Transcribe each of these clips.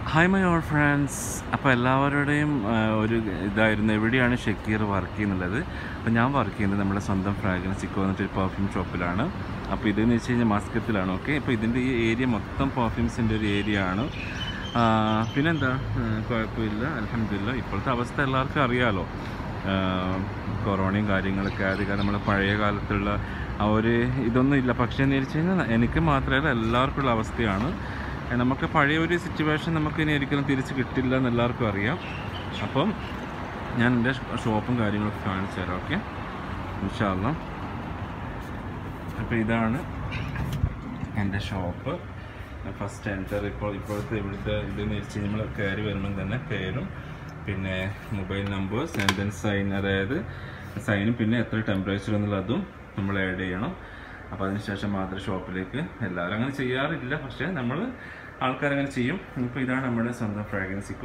hi my all friends അപ്പോൾ എല്ലാവരുടെയും ആ, ഒരു ഇതായിരുന്നു എവിടെയാണ് ഷക്കീർ വർക്ക് ചെയ്യുന്നുള്ളത് അപ്പോൾ ഞാൻ വർക്ക് ചെയ്യുന്നത് നമ്മുടെ സ്വന്തം ഫ്രാഗ്രൻസ് ഇക്കോ എന്നിട്ടൊരു പെർഫ്യൂം ഷോപ്പിലാണ് അപ്പോൾ ഇതെന്ന് വെച്ച് കഴിഞ്ഞാൽ മാസ്കത്തിലാണ് ഓക്കെ അപ്പോൾ ഇതിൻ്റെ ഈ ഏരിയ മൊത്തം പെർഫ്യൂംസിൻ്റെ ഒരു ഏരിയ ആണ് ആ, പിന്നെന്താ ആ, കുഴപ്പമില്ല അലഹമില്ല ഇപ്പോഴത്തെ അവസ്ഥ എല്ലാവർക്കും അറിയാമല്ലോ ആ, കൊറോണയും കാര്യങ്ങളൊക്കെ ആയത് കാരണം നമ്മുടെ പഴയ കാലത്തുള്ള ആ ഒരു ഇതൊന്നും ഇല്ല പക്ഷേ എന്ന് വെച്ച് കഴിഞ്ഞാൽ എനിക്ക് മാത്രമല്ല എല്ലാവർക്കും ഉള്ള അവസ്ഥയാണ് ഏ, നമുക്ക് പഴയ ഒരു സിറ്റുവേഷൻ നമുക്ക് ഇനി ഒരിക്കലും തിരിച്ച് കിട്ടില്ല എന്ന് എല്ലാവർക്കും അറിയാം അപ്പം ഞാൻ എൻ്റെ ഷോപ്പും കാര്യങ്ങളൊക്കെ കാണിച്ചു തരാം ഓക്കെ ഇൻഷാല്ല അപ്പോൾ ഇതാണ് എൻ്റെ ഷോപ്പ് ഫസ്റ്റ് എൻറ്റർ ഇപ്പോൾ ഇപ്പോഴത്തെ ഇവിടുത്തെ ഇതെന്ന് വെച്ച് കഴിഞ്ഞാൽ നമ്മൾ കയറി വരുമ്പം തന്നെ പേരും പിന്നെ mobile numbers and then sign അതായത് സൈനും പിന്നെ എത്ര ടെമ്പറേച്ചർ എന്നുള്ളതും നമ്മൾ ആഡ് ചെയ്യണം അപ്പോൾ അതിനുശേഷം മാത്രം ഷോപ്പിലേക്ക് എല്ലാവരും അങ്ങനെ ചെയ്യാറില്ല പക്ഷേ നമ്മൾ ആൾക്കാരങ്ങനെ ചെയ്യും ഇപ്പോൾ ഇതാണ് നമ്മുടെ സ്വന്തം ഫ്രാഗ്രൻസിക്കോ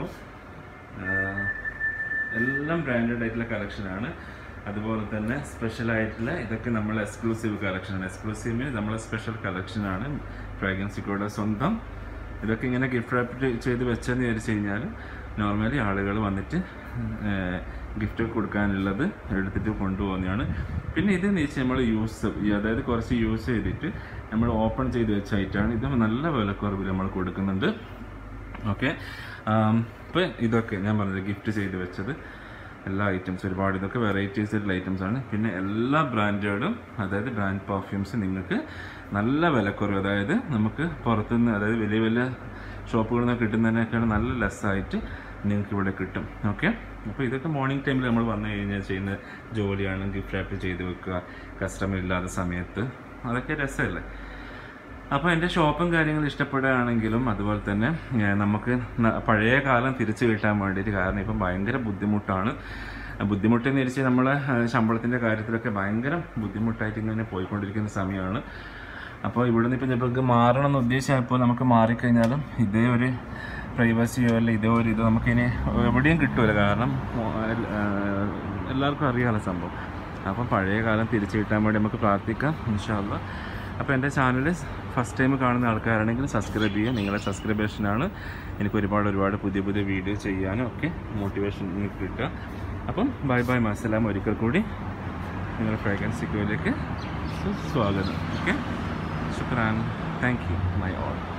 എല്ലാം ബ്രാൻഡഡ് ആയിട്ടുള്ള കളക്ഷനാണ് അതുപോലെ തന്നെ സ്പെഷ്യൽ ആയിട്ടുള്ള ഇതൊക്കെ നമ്മൾ എക്സ്ക്ലൂസീവ് കളക്ഷനാണ് എക്സ്ക്ലൂസീവ് മീൻസ് നമ്മളെ സ്പെഷ്യൽ കളക്ഷനാണ് ഫ്രാഗ്രൻസിക്കോയുടെ സ്വന്തം ഇതൊക്കെ ഇങ്ങനെ ഗിഫ്റ്റ് റാപ്പ് ചെയ്ത് വെച്ചെന്ന് വിചാരിച്ചു കഴിഞ്ഞാൽ നോർമലി ആളുകൾ വന്നിട്ട് ഗിഫ്റ്റ് കൊടുക്കാനുള്ളത് എടുത്തിട്ട് കൊണ്ടുപോകുന്നതാണ് പിന്നെ ഇത് വെച്ചാൽ നമ്മൾ യൂസ് അതായത് കുറച്ച് യൂസ് ചെയ്തിട്ട് നമ്മൾ ഓപ്പൺ ചെയ്ത് വെച്ച ഐറ്റാണ് ഇത് നല്ല വിലക്കുറവിൽ നമ്മൾ കൊടുക്കുന്നുണ്ട് ഓക്കെ ഇപ്പം ഇതൊക്കെ ഞാൻ പറഞ്ഞത് ഗിഫ്റ്റ് ചെയ്ത് വെച്ചത് എല്ലാ ഐറ്റംസ് ഒരുപാട് ഇതൊക്കെ വെറൈറ്റീസ് ആയിട്ടുള്ള ഐറ്റംസ് ആണ് പിന്നെ എല്ലാ ബ്രാൻഡുകളും അതായത് ബ്രാൻഡ് പെർഫ്യൂംസ് നിങ്ങൾക്ക് നല്ല വിലക്കുറവ് അതായത് നമുക്ക് പുറത്തുനിന്ന് അതായത് വലിയ വലിയ ഷോപ്പുകളിൽ നിന്ന് കിട്ടുന്നതിനേക്കാൾ നല്ല ലെസ്സായിട്ട് നിങ്ങൾക്ക് ഇവിടെ കിട്ടും ഓക്കെ അപ്പോൾ ഇതൊക്കെ മോർണിംഗ് ടൈമിൽ നമ്മൾ വന്നു കഴിഞ്ഞാൽ ചെയ്യുന്ന ജോലിയാണ് ഗിഫ്റ്റ് റാപ്പ് ചെയ്ത് വെക്കുക കസ്റ്റമർ ഇല്ലാത്ത സമയത്ത് അതൊക്കെ രസമല്ലേ അപ്പോൾ എൻ്റെ ഷോപ്പും കാര്യങ്ങളും ഇഷ്ടപ്പെടുകയാണെങ്കിലും അതുപോലെ തന്നെ ഏ, നമുക്ക് ന- പഴയ കാലം തിരിച്ചു കിട്ടാൻ വേണ്ടിയിട്ട് കാരണം ഇപ്പം ഭയങ്കര ബുദ്ധിമുട്ടാണ് ബുദ്ധിമുട്ടെന്ന് വെച്ചാൽ നമ്മളെ ശമ്പളത്തിൻ്റെ കാര്യത്തിലൊക്കെ ഭയങ്കര ബുദ്ധിമുട്ടായിട്ട് ഇങ്ങനെ പോയിക്കൊണ്ടിരിക്കുന്ന സമയമാണ് അപ്പോൾ ഇവിടെ നിന്ന് ഇപ്പം നമുക്ക് മാറണം എന്ന് ഉദ്ദേശിച്ചപ്പോൾ നമുക്ക് മാറിക്കഴിഞ്ഞാലും ഇതേ ഒരു പ്രൈവസിയോ അല്ല ഇതേ ഒരു ഇത് നമുക്കിനി എവിടെയും കിട്ടുമല്ലോ കാരണം മോ- എൽ- ആ, എല്ലാവർക്കും അറിയാമല്ലോ സംഭവം അപ്പം പഴയ കാലം തിരിച്ചു കിട്ടാൻ വേണ്ടി നമുക്ക് പ്രാർത്ഥിക്കാം ഇൻഷാല്ല അപ്പോൾ എൻ്റെ ചാനൽ ഫസ്റ്റ് ടൈം കാണുന്ന ആൾക്കാരാണെങ്കിൽ സബ്സ്ക്രൈബ് ചെയ്യുക നിങ്ങളുടെ സബ്സ്ക്രിബേഷനാണ് എനിക്ക് ഒരുപാട് ഒരുപാട് പുതിയ പുതിയ വീഡിയോ ചെയ്യാനും ഒക്കെ മോട്ടിവേഷൻ നിങ്ങൾക്ക് കിട്ടുക അപ്പം ബൈ ബൈ മസലാം ഒരിക്കൽ കൂടി നിങ്ങളുടെ ഫ്രാഗ്രൻസിക്കോയിലേക്ക് സ്വാഗതം ഓക്കെ ശുക്രാൻ താങ്ക് യു മൈ ഓൾ